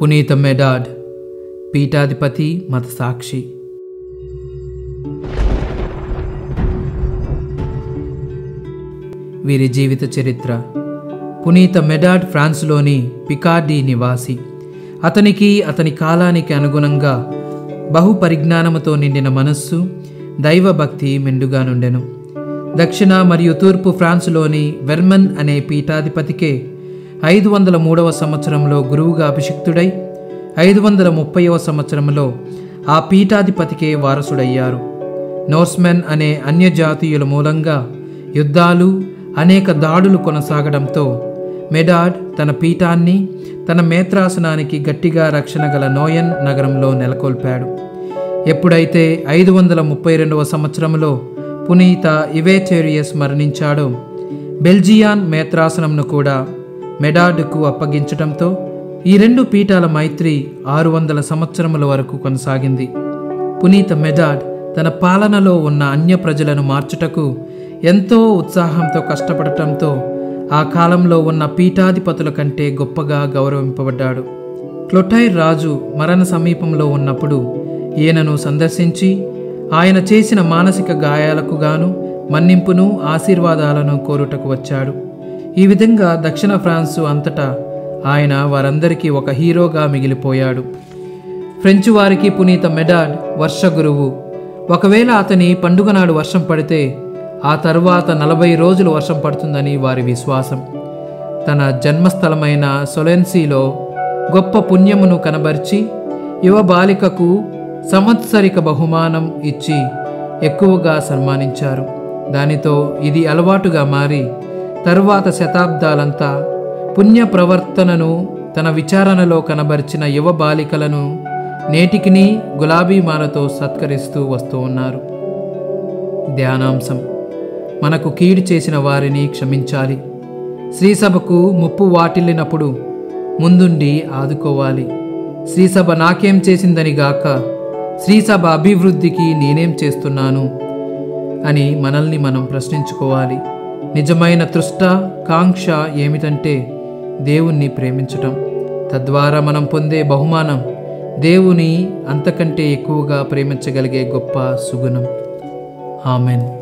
పునీత మెడాడ్ పీఠాధిపతి మత సాక్షి వీరి జీవిత చరిత్ర పునీత మెడాడ్ ఫ్రాన్స్లోని పికార్డీ నివాసి అతనికి అతని కాలానికి అనుగుణంగా బహు పరిజ్ఞానముతో నిండిన మనస్సు దైవభక్తి మెండుగా నుండెను దక్షిణ మరియు తూర్పు ఫ్రాన్స్లోని వెర్మన్ అనే పీఠాధిపతికే ఐదు వందల మూడవ సంవత్సరంలో గురువుగా అభిషిక్తుడై ఐదు వందల ముప్పైవ సంవత్సరంలో ఆ పీఠాధిపతికే వారసుడయ్యారు నోర్స్మెన్ అనే అన్యజాతీయుల మూలంగా యుద్ధాలు అనేక దాడులు కొనసాగడంతో మెడాడ్ తన పీఠాన్ని తన మేత్రాసనానికి గట్టిగా రక్షణ గల నోయన్ నగరంలో నెలకొల్పాడు ఎప్పుడైతే ఐదు వందల ముప్పై రెండవ సంవత్సరంలో పునీత ఇవేచేరియస్ మరణించాడో బెల్జియాన్ మేత్రాసనంను కూడా మెడాడ్కు అప్పగించడంతో ఈ రెండు పీఠాల మైత్రి ఆరు వందల సంవత్సరముల వరకు కొనసాగింది పునీత మెడాడ్ తన పాలనలో ఉన్న అన్య ప్రజలను మార్చుటకు ఎంతో ఉత్సాహంతో కష్టపడటంతో ఆ కాలంలో ఉన్న పీఠాధిపతుల కంటే గొప్పగా గౌరవింపబడ్డాడు క్లొటైర్ రాజు మరణ సమీపంలో ఉన్నప్పుడు ఈయనను సందర్శించి ఆయన చేసిన మానసిక గాయాలకు గాను మన్నింపును ఆశీర్వాదాలను కోరుటకు వచ్చాడు ఈ విధంగా దక్షిణ ఫ్రాన్సు అంతటా ఆయన వారందరికీ ఒక హీరోగా మిగిలిపోయాడు ఫ్రెంచ్ వారికి పునీత మెడాడ్ వర్ష గురువు ఒకవేళ అతని పండుగ నాడు వర్షం పడితే ఆ తరువాత నలభై రోజులు వర్షం పడుతుందని వారి విశ్వాసం తన జన్మస్థలమైన సొలెన్సీలో గొప్ప పుణ్యమును కనబర్చి యువ బాలికకు సంవత్సరిక బహుమానం ఇచ్చి ఎక్కువగా సన్మానించారు దానితో ఇది అలవాటుగా మారి తరువాత శతాబ్దాలంతా పుణ్య ప్రవర్తనను తన విచారణలో కనబరిచిన యువ బాలికలను నేటికిని గులాబీ మాలతో సత్కరిస్తూ వస్తూ ఉన్నారు ధ్యానాంశం మనకు కీడు చేసిన వారిని క్షమించాలి శ్రీసభకు ముప్పు వాటిల్లినప్పుడు ముందుండి ఆదుకోవాలి శ్రీసభ నాకేం చేసిందని గాక శ్రీసభ అభివృద్ధికి నేనేం చేస్తున్నాను అని మనల్ని మనం ప్రశ్నించుకోవాలి నిజమైన తృష్ట కాంక్ష ఏమిటంటే దేవుణ్ణి ప్రేమించటం తద్వారా మనం పొందే బహుమానం దేవుని అంతకంటే ఎక్కువగా ప్రేమించగలిగే గొప్ప సుగుణం ఆమెన్